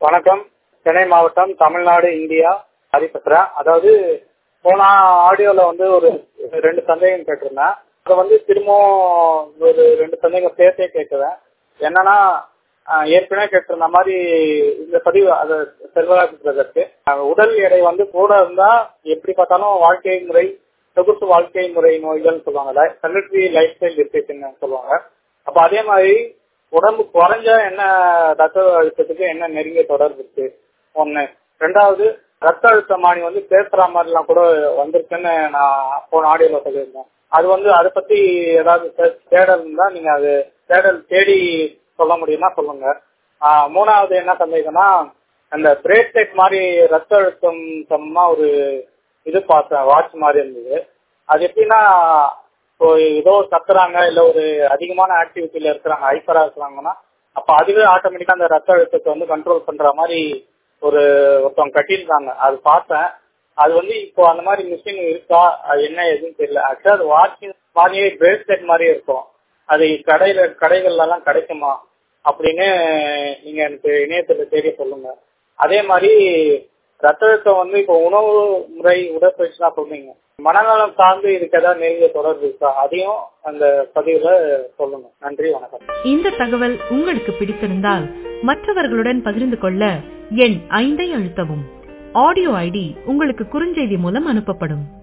வணக்கம் சென்னை மாவட்டம் தமிழ்நாடு இந்தியா ஹரிபத்ரா அதாவது போன ஆடியோல வந்து ஒரு ரெண்டு சந்தேகம் கேட்டிருந்தேன் அதை வந்து திரும்பவும் ஒரு ரெண்டு சந்தேகம் சேர்த்தே கேட்குறேன் என்னன்னா ஆஹ் ஏற்கனவே கேட்டிருந்த மாதிரி இந்த பதிவு அது செல்வராஜ் உடல் எடை வந்து கூட இருந்தா எப்படி பார்த்தாலும் வாழ்க்கை முறை சொகுசு வாழ்க்கை முறை நோய்கள் சொல்லுவாங்க செலிட்ரி லைஃப் ஸ்டைல் டிசீஸ்ன்னு சொல்லுவாங்க அப்ப அதே மாதிரி உடம்பு குறைஞ்சா என்ன ரத்த அழுத்தத்துக்கு என்ன நெருங்கிய தொடர்பு இருக்கு ஒண்ணு ரெண்டாவது ரத்த அழுத்தமானி வந்து பேசுற மாதிரிலாம் கூட வந்திருக்குன்னு நான் போன ஆடியோல சொல்லியிருந்தேன் அது வந்து அதை பத்தி ஏதாவது தே- தேடல் இருந்தா நீங்க அது தேடல் தேடி சொல்ல முடியும்னா சொல்லுங்க ஆஹ் மூணாவது என்ன சந்தேகம்னா அந்த பிரேஸ்லெட் மாதிரி ரத்த அழுத்தம் சம்பந்தமா ஒரு இது பார்த்தேன் வாட்ச் மாதிரி இருந்தது அது எப்படின்னா இப்போ ஏதோ கத்துறாங்க இல்ல ஒரு அதிகமான ஆக்டிவிட்டில இருக்கிறாங்க ஹைப்பரா இருக்கிறாங்கன்னா அப்ப அதுவே ஆட்டோமேட்டிக்கா அந்த ரத்த அழுத்தத்தை வந்து கண்ட்ரோல் பண்ற மாதிரி ஒரு ஒருத்தவங்க கட்டியிருந்தாங்க அது பார்த்தேன் அது வந்து இப்போ அந்த மாதிரி மிஷின் இருக்கா அது என்ன எதுன்னு தெரியல ஆக்சுவலா அது வாட்சிங் மாதிரியே பிரேஸ்லெட் மாதிரியே இருக்கும் அது கடையில கடைகள்ல எல்லாம் கிடைக்குமா அப்படின்னு நீங்க எனக்கு இணையத்துல தெரிய சொல்லுங்க அதே மாதிரி ரத்த அழுத்தம் வந்து இப்போ உணவு முறை உடற்பயிற்சி தான் சொல்றீங்க மனநலம் சார்ந்து இதுக்கு ஏதாவது நெருங்கிய தொடர்பு இருக்கா அதையும் அந்த பதிவுல சொல்லுங்க நன்றி வணக்கம் இந்த தகவல் உங்களுக்கு பிடித்திருந்தால் மற்றவர்களுடன் பகிர்ந்து கொள்ள எண் ஐந்தை அழுத்தவும் ஆடியோ ஐடி உங்களுக்கு குறுஞ்செய்தி மூலம் அனுப்பப்படும்